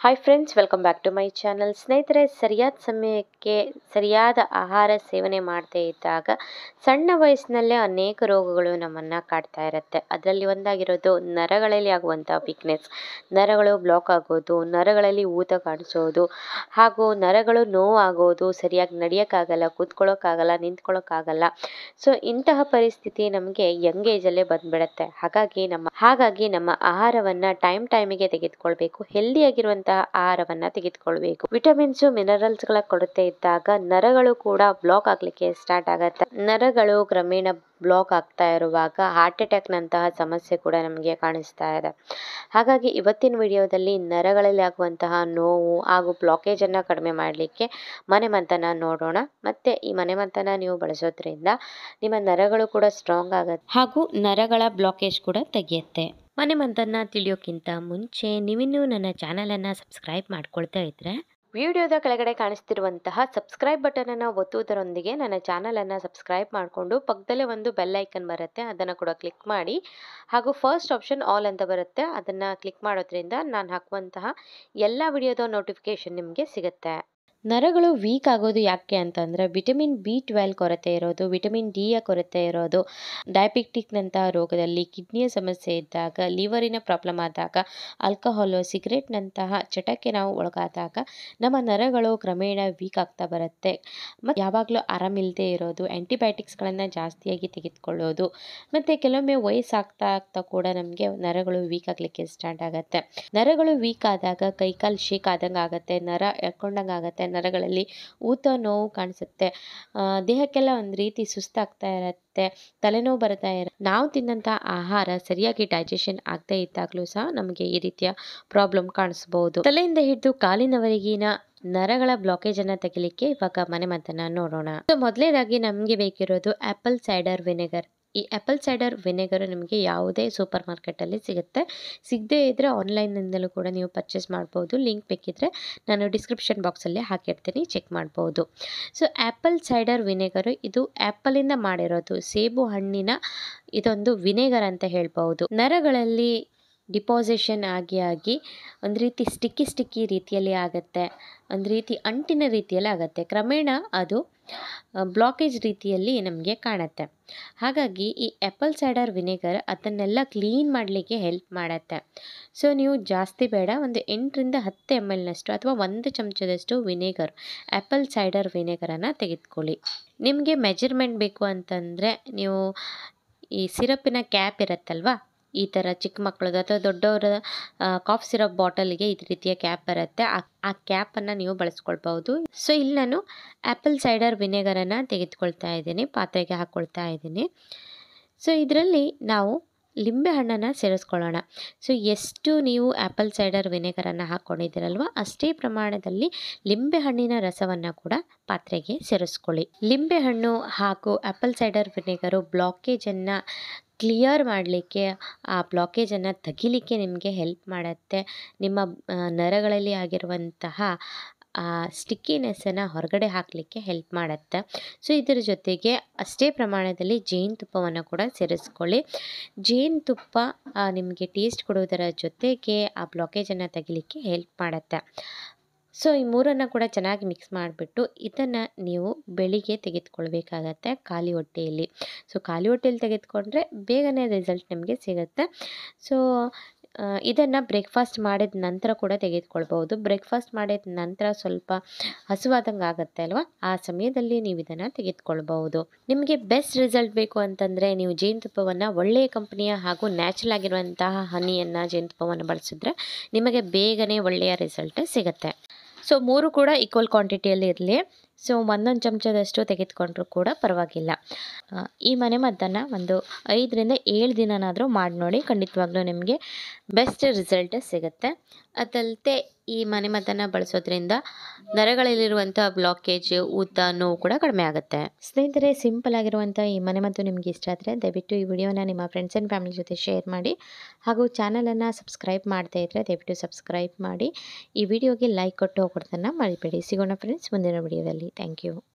hi friends welcome back to my channel ಸ್ನೇಹಿತರೆ ಸರಿಯಾದ ಸಮಯಕ್ಕೆ ಸರಿಯಾದ ಆಹಾರ ಸೇವನೆ ಮಾಡದೇ ಇದ್ದಾಗ ಸಣ್ಣ ವಯಸ್ಸಿನಲ್ಲೇ ಅನೇಕ ರೋಗಗಳು ನಮ್ಮನ್ನು ಕಾಡ್ತಾ ಇರುತ್ತೆ ಅದರಲ್ಲಿ ಒಂದಾಗಿರೋದು ನರಗಳಲ್ಲಿ ಆಗುವಂಥ ವೀಕ್ನೆಸ್ ನರಗಳು ಬ್ಲಾಕ್ ಆಗೋದು ನರಗಳಲ್ಲಿ ಊತ ಕಾಣಿಸೋದು ಹಾಗೂ ನರಗಳು ನೋವಾಗೋದು ಸರಿಯಾಗಿ ನಡೆಯೋಕ್ಕಾಗಲ್ಲ ಕೂತ್ಕೊಳ್ಳೋಕ್ಕಾಗಲ್ಲ ನಿಂತ್ಕೊಳ್ಳೋಕ್ಕಾಗಲ್ಲ ಸೊ ಇಂತಹ ಪರಿಸ್ಥಿತಿ ನಮಗೆ ಯಂಗ್ ಏಜಲ್ಲೇ ಬಂದ್ಬಿಡುತ್ತೆ ಹಾಗಾಗಿ ನಮ್ಮ ಹಾಗಾಗಿ ನಮ್ಮ ಆಹಾರವನ್ನು ಟೈಮ್ ಟೈಮಿಗೆ ತೆಗೆದುಕೊಳ್ಬೇಕು ಹೆಲ್ದಿಯಾಗಿರುವಂತಹ ಆಹಾರವನ್ನು ತೆಗೆದುಕೊಳ್ಬೇಕು ವಿಟಮಿನ್ಸು ಮಿನರಲ್ಸ್ಗಳ ಕೊರತೆ ಇದ್ದಾಗ ನರಗಳು ಕೂಡ ಬ್ಲಾಕ್ ಆಗಲಿಕ್ಕೆ ಸ್ಟಾರ್ಟ್ ಆಗುತ್ತೆ ನರಗಳು ಕ್ರಮೇಣ ಬ್ಲಾಕ್ ಆಗ್ತಾ ಇರುವಾಗ ಹಾರ್ಟ್ ಅಟ್ಯಾಕ್ನಂತಹ ಸಮಸ್ಯೆ ಕೂಡ ನಮಗೆ ಕಾಣಿಸ್ತಾ ಇದೆ ಹಾಗಾಗಿ ಇವತ್ತಿನ ವಿಡಿಯೋದಲ್ಲಿ ನರಗಳಲ್ಲಿ ಆಗುವಂತಹ ನೋವು ಹಾಗೂ ಬ್ಲಾಕೇಜನ್ನು ಕಡಿಮೆ ಮಾಡಲಿಕ್ಕೆ ಮನೆಮದ್ದನ್ನು ನೋಡೋಣ ಮತ್ತು ಈ ಮನೆಮದ್ದನ್ನು ನೀವು ಬಳಸೋದ್ರಿಂದ ನಿಮ್ಮ ನರಗಳು ಕೂಡ ಸ್ಟ್ರಾಂಗ್ ಆಗುತ್ತೆ ಹಾಗೂ ನರಗಳ ಬ್ಲಾಕೇಜ್ ಕೂಡ ತೆಗೆಯುತ್ತೆ ಮನೆಮದ್ದನ್ನು ತಿಳಿಯೋಕ್ಕಿಂತ ಮುಂಚೆ ನೀವಿನ್ನೂ ನನ್ನ ಚಾನಲನ್ನು ಸಬ್ಸ್ಕ್ರೈಬ್ ಮಾಡ್ಕೊಳ್ತಾ ಇದ್ದರೆ ವಿಡಿಯೋದ ಕೆಳಗಡೆ ಕಾಣಿಸ್ತಿರುವಂತಹ ಸಬ್ಸ್ಕ್ರೈಬ್ ಬಟನನ್ನು ಒತ್ತುವುದರೊಂದಿಗೆ ನನ್ನ ಚಾನಲನ್ನು ಸಬ್ಸ್ಕ್ರೈಬ್ ಮಾಡಿಕೊಂಡು ಪಕ್ಕದಲ್ಲೇ ಒಂದು ಬೆಲ್ ಐಕನ್ ಬರುತ್ತೆ ಅದನ್ನು ಕೂಡ ಕ್ಲಿಕ್ ಮಾಡಿ ಹಾಗೂ ಫಸ್ಟ್ ಆಪ್ಷನ್ ಆಲ್ ಅಂತ ಬರುತ್ತೆ ಅದನ್ನು ಕ್ಲಿಕ್ ಮಾಡೋದ್ರಿಂದ ನಾನು ಹಾಕುವಂತಹ ಎಲ್ಲ ವಿಡಿಯೋದ ನೋಟಿಫಿಕೇಷನ್ ನಿಮಗೆ ಸಿಗುತ್ತೆ ನರಗಳು ವೀಕ್ ಆಗೋದು ಯಾಕೆ ಅಂತಂದರೆ ವಿಟಮಿನ್ ಬಿ ಟ್ವೆಲ್ ಕೊರತೆ ಇರೋದು ವಿಟಮಿನ್ ಡಿಯ ಕೊರತೆ ಇರೋದು ಡಯಾಬಿಟಿಕ್ನಂತಹ ರೋಗದಲ್ಲಿ ಕಿಡ್ನಿಯ ಸಮಸ್ಯೆ ಇದ್ದಾಗ ಲಿವರಿನ ಪ್ರಾಬ್ಲಮ್ ಆದಾಗ ಆಲ್ಕಹಾಲು ಸಿಗರೇಟ್ನಂತಹ ಚಟಕ್ಕೆ ನಾವು ಒಳಗಾದಾಗ ನಮ್ಮ ನರಗಳು ಕ್ರಮೇಣ ವೀಕ್ ಆಗ್ತಾ ಬರುತ್ತೆ ಮತ್ತು ಯಾವಾಗಲೂ ಆರಾಮಿಲ್ಲದೆ ಇರೋದು ಆ್ಯಂಟಿಬಯೋಟಿಕ್ಸ್ಗಳನ್ನು ಜಾಸ್ತಿಯಾಗಿ ತೆಗೆದುಕೊಳ್ಳೋದು ಮತ್ತು ಕೆಲವೊಮ್ಮೆ ವಯಸ್ಸಾಗ್ತಾ ಆಗ್ತಾ ಕೂಡ ನಮಗೆ ನರಗಳು ವೀಕ್ ಆಗಲಿಕ್ಕೆ ಸ್ಟಾರ್ಟ್ ಆಗುತ್ತೆ ನರಗಳು ವೀಕ್ ಆದಾಗ ಕೈಕಾಲು ಶೇಕ್ ಆದಂಗೆ ಆಗುತ್ತೆ ನರ ಎಳ್ಕೊಂಡಂಗೆ ಆಗುತ್ತೆ ನರಗಳಲ್ಲಿ ಊತ ನೋವು ಕಾಣಿಸುತ್ತೆ ದೇಹಕ್ಕೆಲ್ಲ ಒಂದು ರೀತಿ ಸುಸ್ತಾಗ್ತಾ ಇರುತ್ತೆ ತಲೆನೋವು ಬರ್ತಾ ಇರುತ್ತೆ ನಾವು ತಿನ್ನಂಥ ಆಹಾರ ಸರಿಯಾಗಿ ಡೈಜೆಷನ್ ಆಗದೇ ಇದ್ದಾಗಲೂ ಸಹ ನಮಗೆ ಈ ರೀತಿಯ ಪ್ರಾಬ್ಲಮ್ ಕಾಣಿಸ್ಬೋದು ತಲೆಯಿಂದ ಹಿಡಿದು ಕಾಲಿನವರೆಗಿನ ನರಗಳ ಬ್ಲಾಕೇಜನ್ನು ತೆಗಿಲಿಕ್ಕೆ ಇವಾಗ ಮನೆಮದ್ದನ್ನು ನೋಡೋಣ ಸೊ ಮೊದಲನೇದಾಗಿ ನಮಗೆ ಬೇಕಿರೋದು ಆ್ಯಪಲ್ ಸೈಡರ್ ವಿನೆಗರ್ ಈ ಆ್ಯಪಲ್ ಸೈಡರ್ ವಿನೆಗರ್ ನಿಮಗೆ ಯಾವುದೇ ಸೂಪರ್ ಮಾರ್ಕೆಟಲ್ಲಿ ಸಿಗುತ್ತೆ ಸಿಗದೇ ಇದ್ದರೆ ಆನ್ಲೈನಿಂದಲೂ ಕೂಡ ನೀವು ಪರ್ಚೇಸ್ ಮಾಡ್ಬೋದು ಲಿಂಕ್ ಬೇಕಿದ್ದರೆ ನಾನು ಡಿಸ್ಕ್ರಿಪ್ಷನ್ ಬಾಕ್ಸಲ್ಲಿ ಹಾಕಿರ್ತೀನಿ ಚೆಕ್ ಮಾಡ್ಬೋದು ಸೊ ಆ್ಯಪಲ್ ಸೈಡರ್ ವಿನೆಗರು ಇದು ಆ್ಯಪಲಿಂದ ಮಾಡಿರೋದು ಸೇಬು ಹಣ್ಣಿನ ಇದೊಂದು ವಿನೆಗರ್ ಅಂತ ಹೇಳ್ಬೋದು ನರಗಳಲ್ಲಿ ಡಿಪಾಸಿಷನ್ ಆಗಿ ಆಗಿ ಒಂದು ರೀತಿ ಸ್ಟಿಕ್ಕಿ ಸ್ಟಿಕ್ಕಿ ರೀತಿಯಲ್ಲಿ ಆಗುತ್ತೆ ಒಂದು ರೀತಿ ಅಂಟಿನ ರೀತಿಯಲ್ಲಿ ಆಗುತ್ತೆ ಕ್ರಮೇಣ ಅದು ಬ್ಲಾಕೇಜ್ ರೀತಿಯಲ್ಲಿ ನಮಗೆ ಕಾಣುತ್ತೆ ಹಾಗಾಗಿ ಈ ಆ್ಯಪಲ್ ಸೈಡರ್ ವಿನೆಗರ್ ಅದನ್ನೆಲ್ಲ ಕ್ಲೀನ್ ಮಾಡಲಿಕ್ಕೆ ಹೆಲ್ಪ್ ಮಾಡುತ್ತೆ ಸೊ ನೀವು ಜಾಸ್ತಿ ಬೇಡ ಒಂದು ಎಂಟರಿಂದ ಹತ್ತು ಎಮ್ ಎಲ್ನಷ್ಟು ಅಥವಾ ಒಂದು ಚಮಚದಷ್ಟು ವಿನೆಗರ್ ಆ್ಯಪಲ್ ಸೈಡರ್ ವಿನೆಗರನ್ನು ತೆಗೆದುಕೊಳ್ಳಿ ನಿಮಗೆ ಮೆಜರ್ಮೆಂಟ್ ಬೇಕು ಅಂತಂದರೆ ನೀವು ಈ ಸಿರಪ್ಪಿನ ಕ್ಯಾಪ್ ಇರುತ್ತಲ್ವ ಈ ಥರ ಚಿಕ್ಕ ಮಕ್ಕಳದು ಅಥವಾ ದೊಡ್ಡವರ ಕಾಫ್ ಸಿರಪ್ ಬಾಟಲ್ಗೆ ಈ ರೀತಿಯ ಕ್ಯಾಪ್ ಬರುತ್ತೆ ಆ ಆ ಕ್ಯಾಪನ್ನು ನೀವು ಬಳಸ್ಕೊಳ್ಬೋದು ಸೊ ಇಲ್ಲಿ ನಾನು ಆ್ಯಪಲ್ ಸೈಡರ್ ವಿನೆಗರನ್ನು ತೆಗೆದುಕೊಳ್ತಾ ಇದ್ದೀನಿ ಪಾತ್ರೆಗೆ ಹಾಕ್ಕೊಳ್ತಾ ಇದ್ದೀನಿ ಸೊ ಇದರಲ್ಲಿ ನಾವು ಲಿಂಬೆ ಹಣ್ಣನ್ನು ಸೇರಿಸ್ಕೊಳ್ಳೋಣ ಸೊ ಎಷ್ಟು ನೀವು ಆ್ಯಪಲ್ ಸೈಡರ್ ವಿನೆಗರನ್ನು ಹಾಕ್ಕೊಂಡಿದ್ದೀರಲ್ವ ಅಷ್ಟೇ ಪ್ರಮಾಣದಲ್ಲಿ ಲಿಂಬೆ ಹಣ್ಣಿನ ರಸವನ್ನು ಕೂಡ ಪಾತ್ರೆಗೆ ಸೇರಿಸ್ಕೊಳ್ಳಿ ಲಿಂಬೆ ಹಣ್ಣು ಹಾಗೂ ಆ್ಯಪಲ್ ಸೈಡರ್ ವಿನೆಗರು ಬ್ಲಾಕೇಜನ್ನು ಕ್ಲಿಯರ್ ಮಾಡಲಿಕ್ಕೆ ಆ ಬ್ಲಾಕೇಜನ್ನು ತೆಗಿಲಿಕ್ಕೆ ನಿಮಗೆ ಹೆಲ್ಪ್ ಮಾಡುತ್ತೆ ನಿಮ್ಮ ನರಗಳಲ್ಲಿ ಆಗಿರುವಂತಹ ಆ ಸ್ಟಿಕ್ಕಿನೆಸ್ಸನ್ನು ಹೊರಗಡೆ ಹಾಕಲಿಕ್ಕೆ ಹೆಲ್ಪ್ ಮಾಡುತ್ತೆ ಸೊ ಇದರ ಜೊತೆಗೆ ಅಷ್ಟೇ ಪ್ರಮಾಣದಲ್ಲಿ ಜೇನುತುಪ್ಪವನ್ನು ಕೂಡ ಸೇರಿಸ್ಕೊಳ್ಳಿ ಜೇನುತುಪ್ಪ ನಿಮಗೆ ಟೇಸ್ಟ್ ಕೊಡೋದರ ಜೊತೆಗೆ ಆ ಬ್ಲಾಕೇಜನ್ನು ತೆಗಿಲಿಕ್ಕೆ ಹೆಲ್ಪ್ ಮಾಡುತ್ತೆ ಸೊ ಈ ಮೂರನ್ನು ಕೂಡ ಚೆನ್ನಾಗಿ ಮಿಕ್ಸ್ ಮಾಡಿಬಿಟ್ಟು ಇದನ್ನು ನೀವು ಬೆಳಿಗ್ಗೆ ತೆಗೆದುಕೊಳ್ಬೇಕಾಗತ್ತೆ ಖಾಲಿ ಹೊಟ್ಟೆಯಲ್ಲಿ ಸೊ ಖಾಲಿ ಹೊಟ್ಟೆಯಲ್ಲಿ ತೆಗೆದುಕೊಂಡ್ರೆ ಬೇಗನೆ ರಿಸಲ್ಟ್ ನಿಮಗೆ ಸಿಗುತ್ತೆ ಸೊ ಇದನ್ನು ಬ್ರೇಕ್ಫಾಸ್ಟ್ ಮಾಡಿದ ನಂತರ ಕೂಡ ತೆಗೆದುಕೊಳ್ಬೋದು ಬ್ರೇಕ್ಫಾಸ್ಟ್ ಮಾಡಿದ ನಂತರ ಸ್ವಲ್ಪ ಹಸುವಾದಂಗೆ ಆಗುತ್ತೆ ಅಲ್ವಾ ಆ ಸಮಯದಲ್ಲಿ ನೀವು ಇದನ್ನು ತೆಗೆದುಕೊಳ್ಬಹುದು ನಿಮಗೆ ಬೆಸ್ಟ್ ರಿಸಲ್ಟ್ ಬೇಕು ಅಂತಂದರೆ ನೀವು ಜೇನುತುಪ್ಪವನ್ನು ಒಳ್ಳೆಯ ಕಂಪನಿಯ ಹಾಗೂ ನ್ಯಾಚುರಲ್ ಆಗಿರುವಂತಹ ಹನಿಯನ್ನು ಜೇನುತುಪ್ಪವನ್ನು ಬಳಸಿದ್ರೆ ನಿಮಗೆ ಬೇಗನೆ ಒಳ್ಳೆಯ ರಿಸಲ್ಟ್ ಸಿಗುತ್ತೆ ಸೊ ಮೂರು ಕೂಡ ಈಕ್ವಲ್ ಕ್ವಾಂಟಿಟಿಯಲ್ಲಿ ಇರಲಿ ಸೊ ಒಂದೊಂದು ಚಮಚದಷ್ಟು ತೆಗೆದುಕೊಂಡ್ರೂ ಕೂಡ ಪರವಾಗಿಲ್ಲ ಈ ಮನೆಮದ್ದನ್ನು ಒಂದು ಐದರಿಂದ ಏಳು ದಿನನಾದರೂ ಮಾಡಿ ನೋಡಿ ಖಂಡಿತವಾಗ್ಲೂ ನಿಮಗೆ ಬೆಸ್ಟ್ ರಿಸಲ್ಟ್ ಸಿಗುತ್ತೆ ಅದಲ್ಲದೆ ಈ ಮನೆಮದ್ದನ್ನು ಬಳಸೋದ್ರಿಂದ ನರಗಳಲ್ಲಿರುವಂಥ ಬ್ಲಾಕೇಜ್ ಊತ ನೋವು ಕೂಡ ಕಡಿಮೆ ಆಗುತ್ತೆ ಸ್ನೇಹಿತರೆ ಸಿಂಪಲ್ ಆಗಿರುವಂಥ ಈ ಮನೆಮದ್ದು ನಿಮಗೆ ಇಷ್ಟ ಆದರೆ ದಯವಿಟ್ಟು ಈ ವಿಡಿಯೋನ ನಿಮ್ಮ ಫ್ರೆಂಡ್ಸ್ ಆ್ಯಂಡ್ ಫ್ಯಾಮಿಲಿ ಜೊತೆ ಶೇರ್ ಮಾಡಿ ಹಾಗೂ ಚಾನಲನ್ನು ಸಬ್ಸ್ಕ್ರೈಬ್ ಮಾಡದೇ ಇದ್ದರೆ ದಯವಿಟ್ಟು ಸಬ್ಸ್ಕ್ರೈಬ್ ಮಾಡಿ ಈ ವಿಡಿಯೋಗೆ ಲೈಕ್ ಕೊಟ್ಟು ಹೋಗೋದನ್ನು ಮರಿಬೇಡಿ ಸಿಗೋಣ ಫ್ರೆಂಡ್ಸ್ ಮುಂದಿನ ವಿಡಿಯೋದಲ್ಲಿ ಥ್ಯಾಂಕ್ ಯು